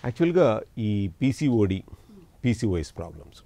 యాక్చువల్గా ఈ PCOD PCOS problems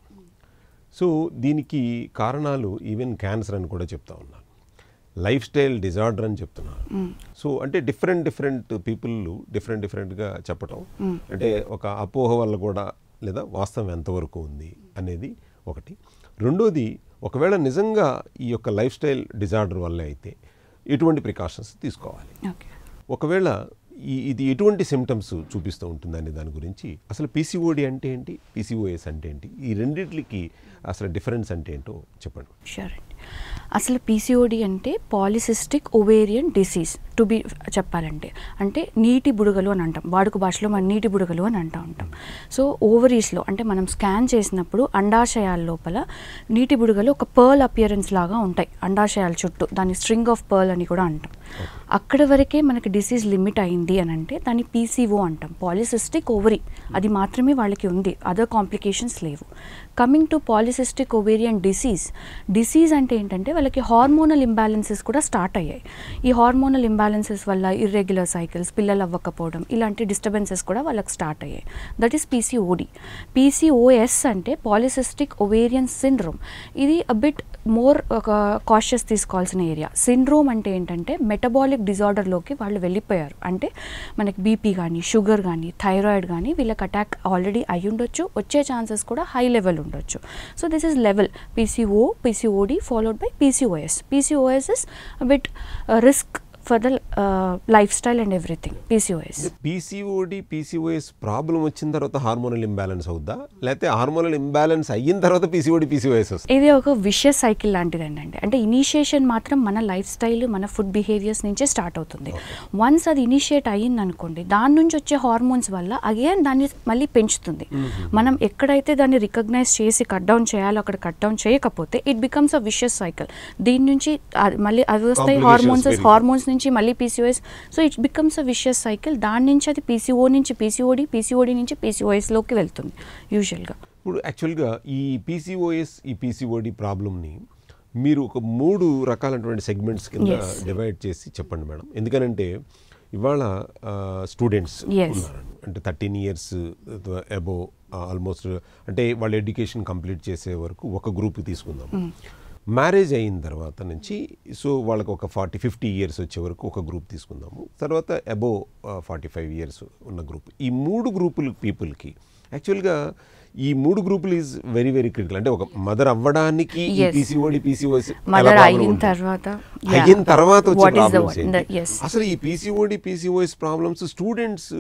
so దీనికి కారణాలు ఈవెన్ క్యాన్సర్ అని కూడా చెప్తా ఉన్నాను లైఫ్ స్టైల్ డిజార్డర్ అని చెప్తున్నారు సో అంటే డిఫరెంట్ డిఫరెంట్ పీపుల్ డిఫరెంట్ డిఫరెంట్గా చెప్పటం అంటే ఒక అపోహ వల్ల కూడా లేదా వాస్తవం ఎంతవరకు ఉంది అనేది ఒకటి రెండోది ఒకవేళ నిజంగా ఈ యొక్క లైఫ్ స్టైల్ డిజార్డర్ వల్ల అయితే ఎటువంటి ప్రికాషన్స్ తీసుకోవాలి ఓకే ఒకవేళ ఈ ఇది ఎటువంటి సిమ్టమ్స్ చూపిస్తూ ఉంటుందనే దాని గురించి అసలు పీసీఓడి అంటే ఏంటి పీసీఓఎస్ అంటే ఏంటి ఈ రెండిట్లకి అసలు డిఫరెన్స్ అంటే ఏంటో చెప్పండి షూర్ అండి అసలు పీసీఓడి అంటే polycystic ovarian disease to be చెప్పాలంటే అంటే నీటి బుడగలు అని అంటాం వాడుక భాషలో మనం నీటి బుడగలు అని అంటూ ఉంటాం సో ఓవరీస్లో అంటే మనం స్కాన్ చేసినప్పుడు అండాశయాల లోపల నీటి బుడగలు ఒక పర్ల్ అపియరెన్స్ లాగా ఉంటాయి అండాశయాల చుట్టూ దాన్ని స్ట్రింగ్ ఆఫ్ పర్ల్ అని కూడా అంటాం అక్కడ వరకే మనకి డిసీజ్ లిమిట్ అయింది అని అంటే దాన్ని పీసీఓ అంటాం పాలిసిస్టిక్ ఓవరీ అది మాత్రమే వాళ్ళకి ఉంది అదర్ కాంప్లికేషన్స్ లేవు coming to polycystic ovarian disease disease అంటే ఏంటంటే వాళ్ళకి హార్మోనల్ ఇంబ్యాలెన్సెస్ కూడా స్టార్ట్ అయ్యాయి ఈ హార్మోనల్ ఇంబ్యాలెన్సెస్ వల్ల ఇర్రెగ్యులర్ సైకిల్స్ పిల్లలు అవ్వకపోవడం ఇలాంటి డిస్టర్బెన్సెస్ కూడా వాళ్ళకి స్టార్ట్ అయ్యాయి దట్ ఈస్ పీసీఓడి పీసీఓఎస్ అంటే పాలిసిస్టిక్ ఒవేరియన్ సిండ్రోమ్ ఇది బిట్ మోర్ ఒక కాషియస్ తీసుకోవాల్సిన ఏరియా సిండ్రోమ్ అంటే ఏంటంటే మెటబాలిక్ డిజార్డర్లోకి వాళ్ళు వెళ్ళిపోయారు అంటే మనకి బీపీ కానీ షుగర్ కానీ థైరాయిడ్ కానీ వీళ్ళకి అటాక్ ఆల్రెడీ అయి ఉండొచ్చు వచ్చే ఛాన్సెస్ కూడా హై లెవెల్ ఉండొచ్చు so this is level PCO PCOD followed by PCOS PCOS is bit risk for the life style and everything PCOS PCOD PCOS problem వచ్చిన తర్వాత హార్మోనల్ ఇంబ్యాలెన్స్ అవుద్దా లేకపోతే హార్మోనల్ ఇంబ్యాలెన్స్ అయిన తర్వాత పీసీఓడి పీసీఓఎస్ వస్తుంది ఇది ఒక విషయస్ సైకిల్ లాంటిదండి అంటే అంటే ఇనిషియేషన్ మాత్రం మన లైఫ్ స్టైల్ మన ఫుడ్ బిహేవియర్స్ నుంచే స్టార్ట్ అవుతుంది వన్స్ అది ఇనిషియేట్ అయ్యింది అనుకోండి దాని నుంచి వచ్చే హార్మోన్స్ వల్ల అగైన్ దాన్ని మళ్ళీ పెంచుతుంది మనం ఎక్కడైతే దాన్ని రికగ్నైజ్ చేసి కట్ డౌన్ చేయాలో అక్కడ కట్ డౌన్ చేయకపోతే it becomes a vicious cycle దీని నుంచి అది మళ్ళీ అవి వస్తాయి Complications హార్మోన్స్ పెరిగి- హార్మోన్స్ నుంచి మళ్ళీ PCOS so it becomes a vicious cycle దాని నుంచి అది పీసీఓ నుంచి పీసీఓడి పీసీఓడి నుంచి పీసీఓఎస్లోకి వెళ్తుంది యూజువల్గా ఇప్పుడు యాక్చువల్గా ఈ పీసీఓఎస్ ఈ పీసీఓడి ప్రాబ్లమ్ని మీరు ఒక మూడు రకాలైనటువంటి సెగ్మెంట్స్ కింద Yes. డివైడ్ చేసి చెప్పండి మేడం ఎందుకనంటే ఇవాళ స్టూడెంట్స్ Yes. ఉన్నారు అంటే థర్టీన్ ఇయర్స్ అబో ఆల్మోస్ట్ అంటే వాళ్ళ ఎడ్యుకేషన్ కంప్లీట్ చేసే వరకు ఒక గ్రూప్ తీసుకుందాం మ్యారేజ్ అయిన తర్వాత నుంచి సో వాళ్ళకి ఒక ఫార్టీ ఫిఫ్టీ ఇయర్స్ వచ్చే వరకు ఒక గ్రూప్ తీసుకుందాము తర్వాత అబో ఫార్టీ ఫైవ్ ఇయర్స్ ఉన్న గ్రూప్ ఈ మూడు గ్రూపుల పీపుల్కి యాక్చువల్గా ఈ మూడు గ్రూపులు ఈజ్ వెరీ వెరీ క్రిటికల్ అంటే ఒక మదర్ అవ్వడానికి Yes. పీసీఓడి పీసీఓఎస్ మదర్ అయిన తర్వాత yeah. అయిన తర్వాత వచ్చే What is the problems one- the- yes. అసలు ఈ పీసీఓడి పీసీఓఎస్ ప్రాబ్లమ్స్ స్టూడెంట్స్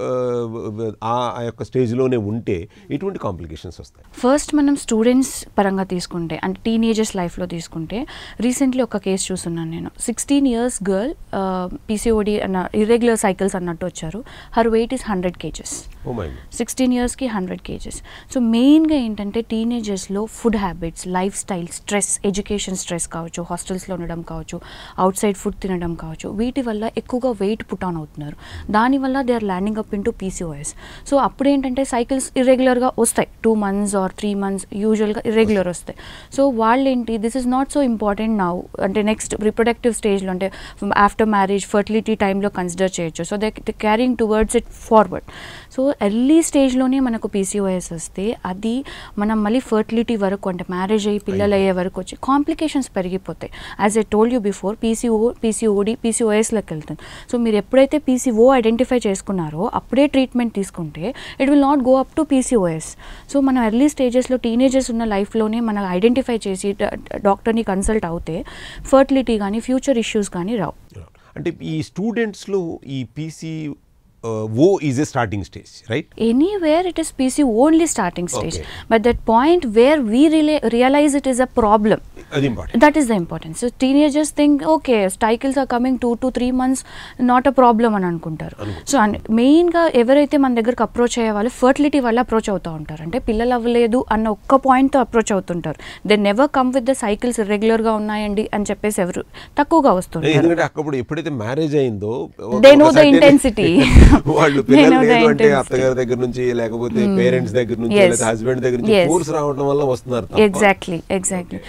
ఆ ఆ యొక్క స్టేజ్లోనే ఉంటే ఎటువంటి కాంప్లికేషన్స్ వస్తాయి ఫస్ట్ మనం స్టూడెంట్స్ పరంగా తీసుకుంటే అంటే టీనేజర్స్ లైఫ్లో తీసుకుంటే రీసెంట్లీ ఒక కేసు చూస్తున్నాను నేను సిక్స్టీన్ ఇయర్స్ గర్ల్ పీసీఓడి అన్న ఇర్రెగ్యులర్ సైకిల్స్ అన్నట్టు వచ్చారు her weight is hundred kgs oh my sixteen ఇయర్స్కి హండ్రెడ్ కేజెస్ సో మెయిన్గా ఏంటంటే టీనేజర్స్లో food habits life style stress education stress కావచ్చు హాస్టల్స్లో ఉండడం కావచ్చు అవుట్ సైడ్ ఫుడ్ తినడం కావచ్చు వీటి వల్ల ఎక్కువగా వెయిట్ పుట్ ఆన్ అవుతున్నారు దానివల్ల they are landing up into PCOS so అప్పుడు ఏంటంటే సైకిల్స్ ఇర్రెగ్యులర్గా వస్తాయి two months or three months యూజువల్గా ఇర్రెగ్యులర్ వస్తాయి సో వాళ్ళు ఏంటి this is not so important now అంటే నెక్స్ట్ రిప్రొడక్టివ్ స్టేజ్లో అంటే ఆఫ్టర్ మ్యారేజ్ ఫర్టిలిటీ టైంలో కన్సిడర్ చేయొచ్చు so they carrying towards it forward so early స్టేజ్లోనే మనకు పీసీఓఎస్ వస్తే అది మనం మళ్ళీ ఫర్టిలిటీ వరకు అంటే మ్యారేజ్ అయ్యి పిల్లలు అయ్యే వరకు వచ్చి కాంప్లికేషన్స్ పెరిగిపోతాయి as I told you before PCO PCOD పీసీఓఎస్లోకి వెళ్తుంది సో మీరు ఎప్పుడైతే పీసీఓ ఐడెంటిఫై చేసుకున్నారో అప్పుడే ట్రీట్మెంట్ తీసుకుంటే it will not go up to PCOS so మనం ఎర్లీ స్టేజెస్లో టీనేజర్స్ ఉన్న లైఫ్లోనే మనం ఐడెంటిఫై చేసి డాక్టర్ని కన్సల్ట్ అవుతే ఫర్టిలిటీ కానీ ఫ్యూచర్ ఇష్యూస్ కానీ రావు అంటే ఈ స్టూడెంట్స్లో ఈ PC O is a starting stage right anywhere it is pc only starting stage Okay. but that point where we really realize it is a problem అది important that is the importance so teenagers think okay cycles are coming two to three months not a problem అని అనుకుంటారు so మెయిన్గా ఎవరైతే మన దగ్గరకు approach అయ్యే వాళ్ళు fertility వల్ల అప్రోచ్ అవుతూ ఉంటారు అంటే పిల్లలు అవ్వలేదు అన్న ఒక్క పాయింట్తో అప్రోచ్ అవుతుంటారు they never come with the cycles రెగ్యులర్గా ఉన్నాయండి అని చెప్పేసి ఎవరు తక్కువగా వస్తుంటారు ఎందుకంటే అప్పుడు ఎప్పుడైతే మ్యారేజ్ అయిందో ఒక- They know ఒక the certain- intensity. వాళ్ళు They పిల్లలు know the లేదు అంటే intensity. అత్తగారి దగ్గర నుంచి లేకపోతే పేరెంట్స్ దగ్గర నుంచి Yes. లేదా హస్బెండ్ దగ్గర నుంచి Yes. ఫోర్స్ రావడం వల్ల వస్తున్నారు తప్ప. Exactly exactly and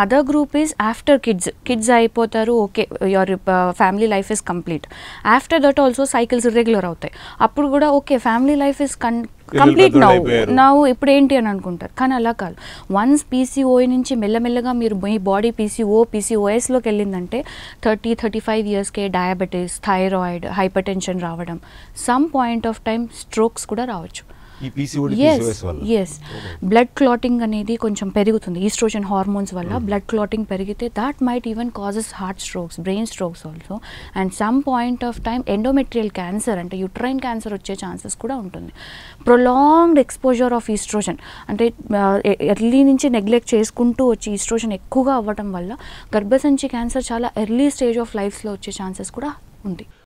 other group is after kids kids అయిపోతారు okay your family life is complete after that also cycles irregular అవుతాయి అప్పుడు కూడా okay family life is com complete పెద్దోళ్ళు నౌ అయిపోయారు. నా ఇప్పుడు ఏంటి అని అనుకుంటారు కానీ అలా కాదు వన్స్ పీసీఓఐ నుంచి మెల్లమెల్లగా మీరు మీ బాడీ పీసీఓ పీసీఓఎస్లోకి వెళ్ళిందంటే థర్టీ థర్టీ ఫైవ్ ఇయర్స్కే డయాబెటీస్ థైరాయిడ్ హైపర్ టెన్షన్ రావడం some point of time strokes కూడా రావచ్చు ఈ పీసీఓడి ఎస్ పీసీఓఎస్ వల్ల ఎస్ బ్లడ్ క్లాటింగ్ అనేది కొంచెం పెరుగుతుంది ఈస్ట్రోజన్ హార్మోన్స్ వల్ల బ్లడ్ క్లాటింగ్ పెరిగితే that might even causes heart strokes brain strokes also and some point of time endometrial cancer అంటే యుట్రైన్ క్యాన్సర్ వచ్చే ఛాన్సెస్ కూడా ఉంటుంది ప్రొలాంగ్డ్ ఎక్స్పోజర్ ఆఫ్ ఈస్ట్రోజన్ అంటే ఎర్లీ నుంచి నెగ్లెక్ట్ చేసుకుంటూ వచ్చి ఈస్ట్రోజన్ ఎక్కువగా అవ్వటం వల్ల గర్భసంచి క్యాన్సర్ చాలా ఎర్లీ స్టేజ్ ఆఫ్ లైఫ్లో వచ్చే ఛాన్సెస్ కూడా ఉంది